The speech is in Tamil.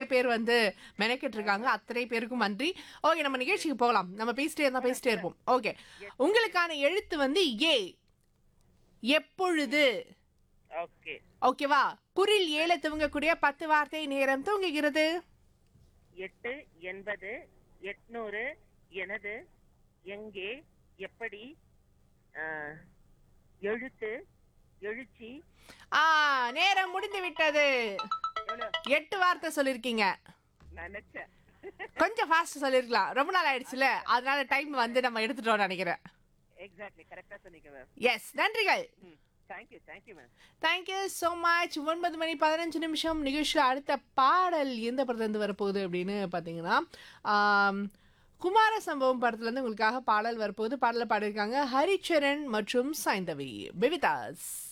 பேர் வந்து மெனக்கிட்டு இருக்காங்க அத்தனை பேருக்கும் நன்றி ஓகே நம்ம நிகழ்ச்சிக்கு போகலாம் நம்ம பேசிட்டே இருந்தா பேசிட்டே இருப்போம் ஓகே உங்களுக்கான எழுத்து வந்து ஏ எப்பொழுது ஓகே ஓகேவா குரில் ஏல துவங்கக்கூடிய பத்து வார்த்தை நேரம் துவங்குகிறது எட்டு எண்பது எட்நூறு எனது எங்கே எப்படி ஆஹ், எழுத்து எழுச்சி ஆ நேரம் முடிந்து விட்டது எவ்வளோ எட்டு வார்த்தை சொல்லிருக்கீங்க நினைச்சேன் கொஞ்சம் ஃபாஸ்ட் சொல்லிருக்கலாம் ரொம்ப நாள் ஆயிடுச்சுல அதனால டைம் வந்து நம்ம எடுத்துட்டோம்னு நினைக்கிறேன் எக்ஸாக்ட்லி கரெக்டாக சொன்னீங்க மேம் எஸ் நன்றிகள் ம் thank you thank you ma'am thank you so much ஒன்பது மணி பதினஞ்சு நிமிஷம் நிகழ்ச்சியில் அடுத்த பாடல் எந்த படத்துலேருந்து வரப்போகுது அப்படின்னு பார்த்தீங்கன்னா ஆம், குமார சம்பவம் படத்துலேருந்து உங்களுக்காக பாடல் வரப்போகுது பாடலை பாடியிருக்காங்க ஹரிச்சரன் மற்றும் சைந்தவி பெவிதாஸ்